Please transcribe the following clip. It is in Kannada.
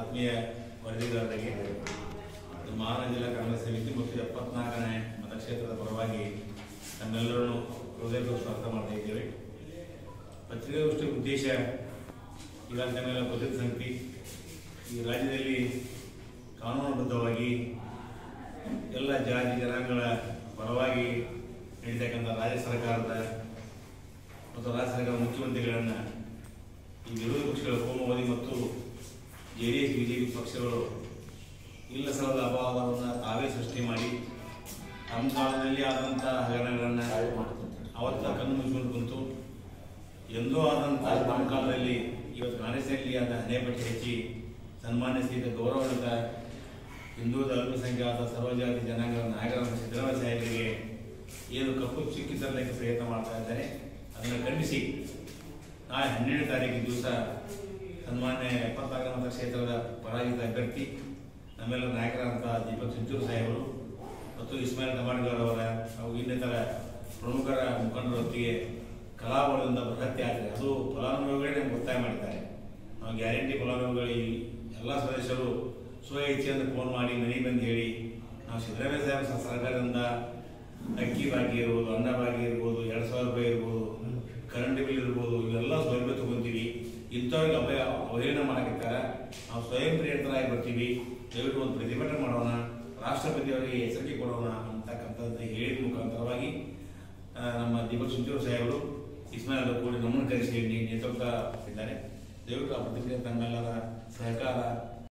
ಆತ್ಮೀಯ ವರದಿಗಾರರಿಗೆ ಮಹಾನಗರ ಜಿಲ್ಲಾ ಕಾಂಗ್ರೆಸ್ ಸಮಿತಿ ಮತ್ತು ಎಪ್ಪತ್ನಾಲ್ಕನೇ ಮತಕ್ಷೇತ್ರದ ಪರವಾಗಿ ನಮ್ಮೆಲ್ಲರನ್ನು ಹೃದಯಪೂರ್ವಕ ಸ್ವಾಗತ ಮಾಡ್ತಾ ಇದ್ದೇವೆ ಪತ್ರಿಕಾಗೋಷ್ಠಿ ಉದ್ದೇಶ ಇವಾಗ ತಮ್ಮೆಲ್ಲ ಗೊತ್ತಿದ್ದ ಸಂಗತಿ ಈ ರಾಜ್ಯದಲ್ಲಿ ಕಾನೂನುಬದ್ಧವಾಗಿ ಎಲ್ಲ ಜಾತಿ ಜನಾಂಗಗಳ ಪರವಾಗಿ ನಡೀತಕ್ಕಂಥ ರಾಜ್ಯ ಸರ್ಕಾರದ ಮತ್ತು ರಾಜ್ಯ ಸರ್ಕಾರದ ಮುಖ್ಯಮಂತ್ರಿಗಳನ್ನು ಈ ವಿರೋಧ ಪಕ್ಷಗಳ ಕೋಮುವಾದಿ ಮತ್ತು ಜೆ ಡಿ ಎಸ್ ಬಿಜೆಪಿ ಪಕ್ಷಗಳು ಇಲ್ಲ ಸಲ್ಲದ ಅಪವಾದವನ್ನು ತಾವೇ ಸೃಷ್ಟಿ ಮಾಡಿ ತಮ್ಮ ಕಾಲದಲ್ಲಿ ಆದಂಥ ಹಗರಣಗಳನ್ನು ಅವತ್ತ ಕಣ್ಣು ಮುಚ್ಚಿಕೊಂಡು ಕುಂತು ಎಂದೋ ಆದಂಥ ನಮ್ಮ ಕಾಲದಲ್ಲಿ ಇವತ್ತು ಕಾಂಗ್ರೆಸ್ನಲ್ಲಿ ಆದ ಹಣೆಪಟ್ಟಿ ಹೆಚ್ಚಿ ಸನ್ಮಾನ್ಯ ಶ್ರೀತ ಗೌರವಯುತ ಹಿಂದೂ ಅಲ್ಪಸಂಖ್ಯಾತ ಸರ್ವಜಾತಿ ಜನಾಂಗದ ನಾಯಕರಾದ ಸಿದ್ದರಾಮಯ್ಯ ಸಾಹೇಬರಿಗೆ ಏನು ಕಪ್ಪು ಚುಕ್ಕಿ ತರಲಿಕ್ಕೆ ಪ್ರಯತ್ನ ಮಾಡ್ತಾ ಇದ್ದಾರೆ ಅದನ್ನು ಖಂಡಿಸಿ ನಾಳೆ ಹನ್ನೆರಡು ತಾರೀಕು ದಿವಸ ಸನ್ಮಾನ್ಯ ಎಪ್ಪತ್ತಾರು ಮತ ಕ್ಷೇತ್ರದ ಪರಾಜಿತ ಅಭ್ಯರ್ಥಿ ನಮ್ಮೆಲ್ಲರ ನಾಯಕರಾದಂಥ ದೀಪಕ್ ಸಿಂಚೂರು ಸಾಹೇಬರು ಮತ್ತು ಇಸ್ಮಾಯಿಲ್ ಟಮಾಡ್ಗರ್ ಅವರ ಹಾಗೂ ಇನ್ನಿತರ ಪ್ರಮುಖರ ಮುಖಂಡರೊತ್ತಿಗೆ ಕಲಾವಳದಿಂದ ಬೃಹತ್ ಯಾತ್ರೆ ಅದು ಫಲಾನುಭವಿಗಳೇ ನಮ್ಗೆ ಒತ್ತಾಯ ಮಾಡಿದ್ದಾರೆ ನಾವು ಗ್ಯಾರಂಟಿ ಫಲಾನುಭವಿಗಳು ಈ ಎಲ್ಲ ಸದಸ್ಯರು ಸ್ವ ಇಚ್ಛೆಯಿಂದ ಫೋನ್ ಮಾಡಿ ಮನೆಗೆ ಬಂದು ಹೇಳಿ ನಾವು ಸಿದ್ದರಾಮಯ್ಯ ಸಾಹೇಬ್ ಸ- ಸರ್ಕಾರದಿಂದ ಅಕ್ಕಿ ಬಾಕಿ ಇರ್ಬೋದು ಅನ್ನ ಬಾಕಿ ಇರ್ಬೋದು ಎರಡು ಸಾವಿರ ರೂಪಾಯಿ ಇರ್ಬೋದು ಕರೆಂಟ್ ಬಿಲ್ ಇರ್ಬೋದು ಇವೆಲ್ಲ ಸೌಲಭ್ಯ ತಗೊಂತೀವಿ ಇಂಥವ್ರಿಗೆ ಅಭಯ ಅವಹೇಳನ ಮಾಡಕತ್ತಾರ ನಾವು ಸ್ವಯಂ ಪ್ರೇರಿತರಾಗಿ ಬರ್ತೀವಿ ದಯವಿಟ್ಟು ಒಂದು ಪ್ರತಿಭಟನೆ ಮಾಡೋಣ ರಾಷ್ಟ್ರಪತಿ ಅವರಿಗೆ ಎಚ್ಚರಿಕೆ ಕೊಡೋಣ ಅಂತಕ್ಕಂಥದ್ದು ಹೇಳಿದ ಮುಖಾಂತರವಾಗಿ ಆ, ನಮ್ಮ ದೀಪಕ್ ಸುಂಚೂರು ಸಾಹೇಬರು ಇಸ್ಮಾಯಿಲ್ ಅವರು ಕೂಡಿ ನಮ್ಮನ್ನು ಕರೆಸಿ ನೇತೃತ್ವ ಇದ್ದಾರೆ ದಯವಿಟ್ಟು ಆ ಪ್ರತಿಕ್ರಿಯೆ ತಮ್ಮೆಲ್ಲರ ಸಹಕಾರ